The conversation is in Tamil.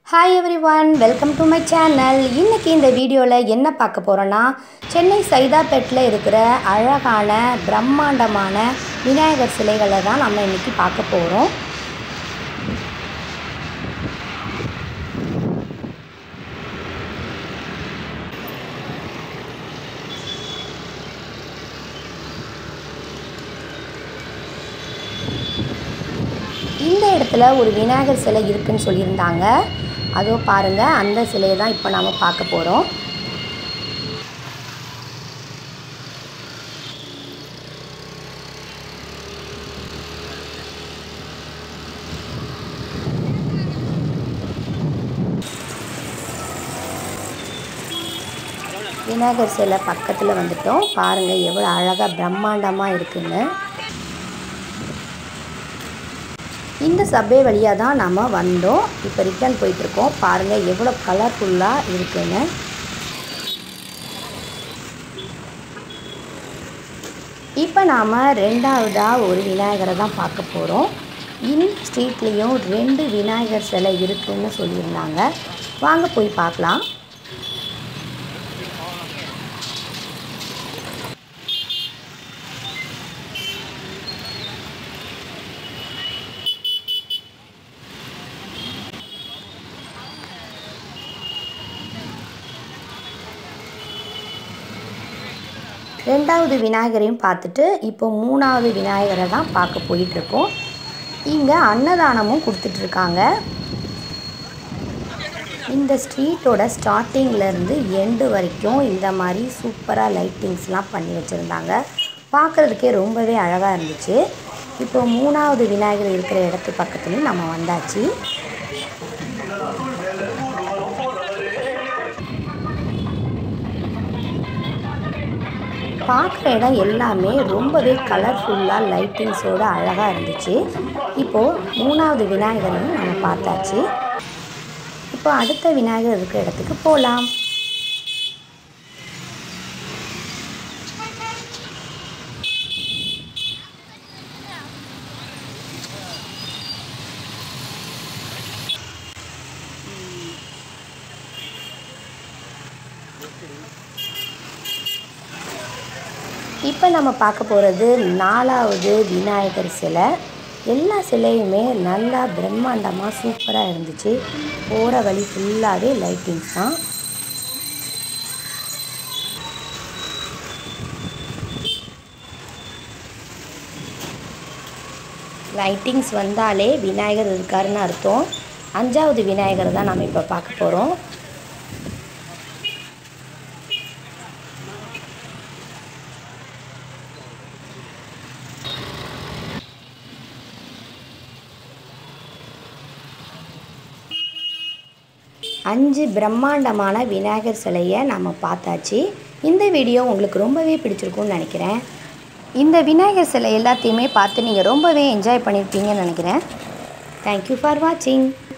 hi everyone welcome to my channel இன்றைக்கி இந்த வீடியோவில் என்ன பார்க்க போகிறோன்னா சென்னை சைதாப்பேட்டில் இருக்கிற அழகான பிரம்மாண்டமான விநாயகர் சிலைகளை தான் நம்ம இன்றைக்கி பார்க்க போகிறோம் இந்த இடத்துல ஒரு விநாயகர் சிலை இருக்குன்னு சொல்லியிருந்தாங்க அதோ பாருங்கள் அந்த சிலையை தான் இப்போ நாம் பார்க்க போகிறோம் விநாயகர் சிலை பக்கத்தில் வந்துட்டோம் பாருங்கள் எவ்வளோ அழகாக பிரம்மாண்டமாக இருக்குன்னு இந்த சப்வே வழியாக தான் நாம் வந்தோம் இப்போ ரிட்டர்ன் போயிட்டுருக்கோம் பாருங்கள் எவ்வளோ கலர்ஃபுல்லாக இருக்குன்னு இப்போ நாம் ரெண்டாவதாக ஒரு விநாயகரை தான் பார்க்க போகிறோம் இந்த ஸ்ட்ரீட்லேயும் ரெண்டு விநாயகர் சிலை இருக்குன்னு சொல்லியிருந்தாங்க வாங்க போய் பார்க்கலாம் ரெண்டாவது விநாயகரையும் பார்த்துட்டு இப்போ மூணாவது விநாயகரை தான் பார்க்க போயிட்டுருக்கோம் இங்கே அன்னதானமும் கொடுத்துட்ருக்காங்க இந்த ஸ்ட்ரீட்டோட ஸ்டார்டிங்லேருந்து எண்டு வரைக்கும் இந்த மாதிரி சூப்பராக லைட்டிங்ஸ்லாம் பண்ணி வச்சுருந்தாங்க பார்க்குறதுக்கே ரொம்பவே அழகாக இருந்துச்சு இப்போ மூணாவது விநாயகர் இருக்கிற இடத்து பக்கத்துலேயும் நம்ம வந்தாச்சு பார்க்குற இடம் எல்லாமே ரொம்பவே கலர்ஃபுல்லாக லைட்டிங்ஸோடு அழகாக இருந்துச்சு இப்போது மூணாவது விநாயகரையும் நம்ம பார்த்தாச்சு இப்போ அடுத்த விநாயகர் இருக்கிற இடத்துக்கு போகலாம் இப்போ நம்ம பார்க்க போகிறது நாலாவது விநாயகர் சிலை எல்லா சிலையுமே நல்லா பிரம்மாண்டமாக சூப்பராக இருந்துச்சு போகிற வழி ஃபுல்லாகவே லைட்டிங்ஸ் தான் லைட்டிங்ஸ் வந்தாலே விநாயகர் இருக்காருன்னு அர்த்தம் அஞ்சாவது விநாயகர் தான் நம்ம இப்போ பார்க்க போகிறோம் அஞ்சு பிரம்மாண்டமான விநாயகர் சிலையை நம்ம பார்த்தாச்சு இந்த வீடியோ உங்களுக்கு ரொம்பவே பிடிச்சிருக்கும்னு நினைக்கிறேன் இந்த விநாயகர் சிலை எல்லாத்தையுமே பார்த்து நீங்கள் ரொம்பவே என்ஜாய் பண்ணியிருப்பீங்கன்னு நினைக்கிறேன் தேங்க்யூ ஃபார் வாட்சிங்